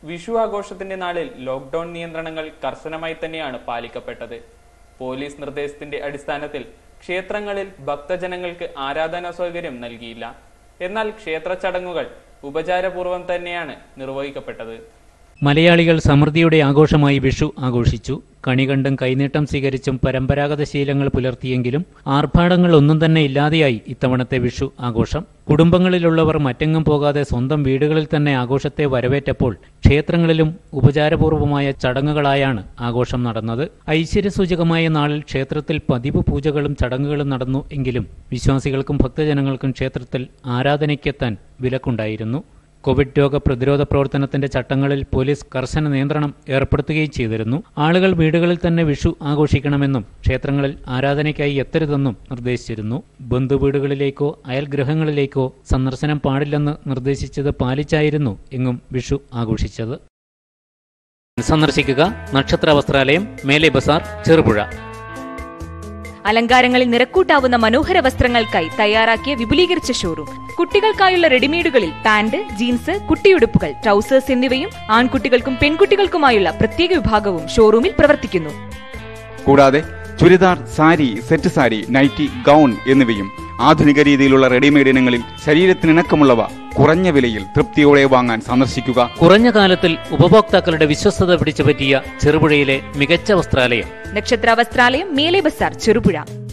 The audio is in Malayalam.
വിഷു ആഘോഷത്തിന്റെ നാളിൽ ലോക്ക്ഡൌൺ നിയന്ത്രണങ്ങൾ കർശനമായി തന്നെയാണ് പാലിക്കപ്പെട്ടത് പോലീസ് നിർദ്ദേശത്തിന്റെ അടിസ്ഥാനത്തിൽ ക്ഷേത്രങ്ങളിൽ ഭക്തജനങ്ങൾക്ക് ആരാധനാ സൗകര്യം നൽകിയില്ല എന്നാൽ ക്ഷേത്ര ചടങ്ങുകൾ ഉപചാരപൂർവ്വം തന്നെയാണ് നിർവഹിക്കപ്പെട്ടത് മലയാളികൾ സമൃദ്ധിയുടെ ആഘോഷമായി വിഷു ആഘോഷിച്ചു കണികണ്ടും കൈനീട്ടം സ്വീകരിച്ചും പരമ്പരാഗത ശീലങ്ങൾ പുലർത്തിയെങ്കിലും ആർഭാടങ്ങൾ ഒന്നും തന്നെ ഇല്ലാതെയായി ഇത്തവണത്തെ വിഷു ആഘോഷം കുടുംബങ്ങളിലുള്ളവർ മറ്റെങ്ങും പോകാതെ സ്വന്തം വീടുകളിൽ തന്നെ ആഘോഷത്തെ വരവേറ്റപ്പോൾ ക്ഷേത്രങ്ങളിലും ഉപചാരപൂർവമായ ചടങ്ങുകളായാണ് ആഘോഷം നടന്നത് ഐശ്വര്യസൂചകമായ നാളിൽ ക്ഷേത്രത്തിൽ പതിവ് പൂജകളും ചടങ്ങുകളും നടന്നു എങ്കിലും വിശ്വാസികൾക്കും ഭക്തജനങ്ങൾക്കും ക്ഷേത്രത്തിൽ ആരാധനയ്ക്കെത്താൻ വിലക്കുണ്ടായിരുന്നു കോവിഡ് രോഗ പ്രതിരോധ പ്രവർത്തനത്തിന്റെ ചട്ടങ്ങളിൽ പോലീസ് കർശന നിയന്ത്രണം ഏർപ്പെടുത്തുകയും ചെയ്തിരുന്നു ആളുകൾ വീടുകളിൽ തന്നെ വിഷു ആഘോഷിക്കണമെന്നും ക്ഷേത്രങ്ങളിൽ ആരാധനയ്ക്കായി എത്തരുതെന്നും നിർദ്ദേശിച്ചിരുന്നു ബന്ധുവീടുകളിലേക്കോ അയൽഗ്രഹങ്ങളിലേക്കോ സന്ദർശനം പാടില്ലെന്ന് നിർദ്ദേശിച്ചത് പാലിച്ചായിരുന്നു എങ്ങും വിഷു ആഘോഷിച്ചത് സന്ദർശിക്കുക നക്ഷത്ര വസ്ത്രാലയം മേലെ ബസാർ ചെറുപുഴ അലങ്കാരങ്ങളിൽ നിറക്കൂട്ടാവുന്ന മനോഹര വസ്ത്രങ്ങൾക്കായി തയ്യാറാക്കിയ വിപുലീകരിച്ച ഷോറൂം കുട്ടികൾക്കായുള്ള റെഡിമെയ്ഡുകളിൽ പാന്റ് ജീൻസ് കുട്ടിയുടുപ്പുകൾ ട്രൗസേഴ്സ് എന്നിവയും ആൺകുട്ടികൾക്കും പെൺകുട്ടികൾക്കുമായുള്ള പ്രത്യേക വിഭാഗവും ഷോറൂമിൽ പ്രവർത്തിക്കുന്നു കൂടാതെ churidar sari set sari nightie gown എന്നിവയും ആധുനിക രീതിയിലുള്ള റെഡിമെയ്ഡ് ഇനങ്ങളിൽ ശരീരത്തിനിണക്കമുള്ളവ കുറഞ്ഞ വിലയിൽ തൃപ്തിയോടെ വാങ്ങാൻ സന്ദർശിക്കുക കുറഞ്ഞ കാലത്തിൽ ഉപഭോക്താക്കളുടെ വിശ്വസ്തത പിടിച്ചുപറ്റിയ ചെറുപുഴയിലെ മികച്ച വസ്ത്രാലയം നക്ഷത്ര വസ്ത്രാലയം മേലെ ബസാർ ചെറുപുഴ